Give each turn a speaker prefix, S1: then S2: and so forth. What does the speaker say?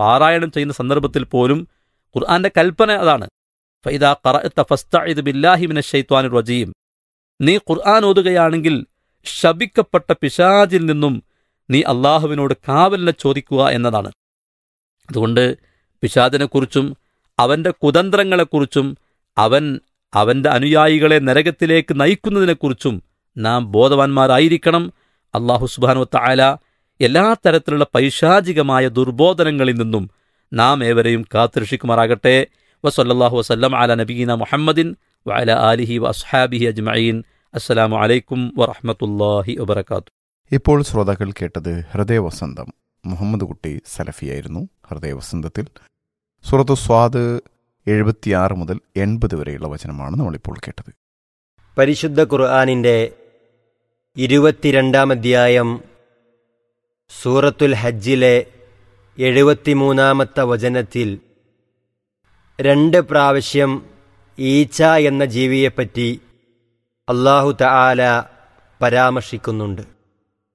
S1: പാരായണം ചെയ്യുന്ന സന്ദർഭത്തിൽ പോലും ഖുർആന്റെ കൽപ്പന അതാണ് ഫൈദ ഖറഅത ഫസ്തഇദ് ബില്ലാഹി മിനശ് ശൈത്വാനിർ റജീം നീ ഖുർആൻ ഓതുകയാണെങ്കിൽ ശപിക്കപ്പെട്ട പിശാചിൽ നിന്നും നീ അള്ളാഹുവിനോട് കാവലിനെ ചോദിക്കുക എന്നതാണ് അതുകൊണ്ട് പിശാചിനെക്കുറിച്ചും അവന്റെ കുതന്ത്രങ്ങളെക്കുറിച്ചും അവൻ അവന്റെ അനുയായികളെ നരകത്തിലേക്ക് നയിക്കുന്നതിനെക്കുറിച്ചും നാം ബോധവാന്മാരായിരിക്കണം അള്ളാഹു സുബാനു തായാല എല്ലാ തരത്തിലുള്ള പൈശാചികമായ ദുർബോധനങ്ങളിൽ നിന്നും നാം ഏവരെയും കാത്തുരക്ഷിക്കുമാറാകട്ടെ വസല്ലാഹു വസ്ലം അല നബീന മുഹമ്മദിൻ വഅല ആലിഹി വഅസ്ഹാബിഹി അജ്മഈൻ അസ്സലാമു അലൈക്കും വറഹ്മത്തുള്ളാഹി വബറകാത്തു
S2: ഇപ്പോൾ ശ്രോതാക്കൾ കേട്ടത് ഹൃദയവസന്തം മുഹമ്മദ് കുട്ടി സലഫിയായിരുന്നു ഹൃദയവസന്തത്തിൽ സുറത്തു സ്വാദ് എഴുപത്തിയാറ് മുതൽ എൺപത് വരെയുള്ള വചനമാണ് നമ്മളിപ്പോൾ കേട്ടത്
S3: പരിശുദ്ധ ഖുർആാനിൻ്റെ ഇരുപത്തിരണ്ടാം അധ്യായം സൂറത്തുൽ ഹജ്ജിലെ എഴുപത്തിമൂന്നാമത്തെ വചനത്തിൽ രണ്ട് പ്രാവശ്യം ഈച്ച എന്ന ജീവിയെപ്പറ്റി അള്ളാഹു തആല പരാമർശിക്കുന്നുണ്ട്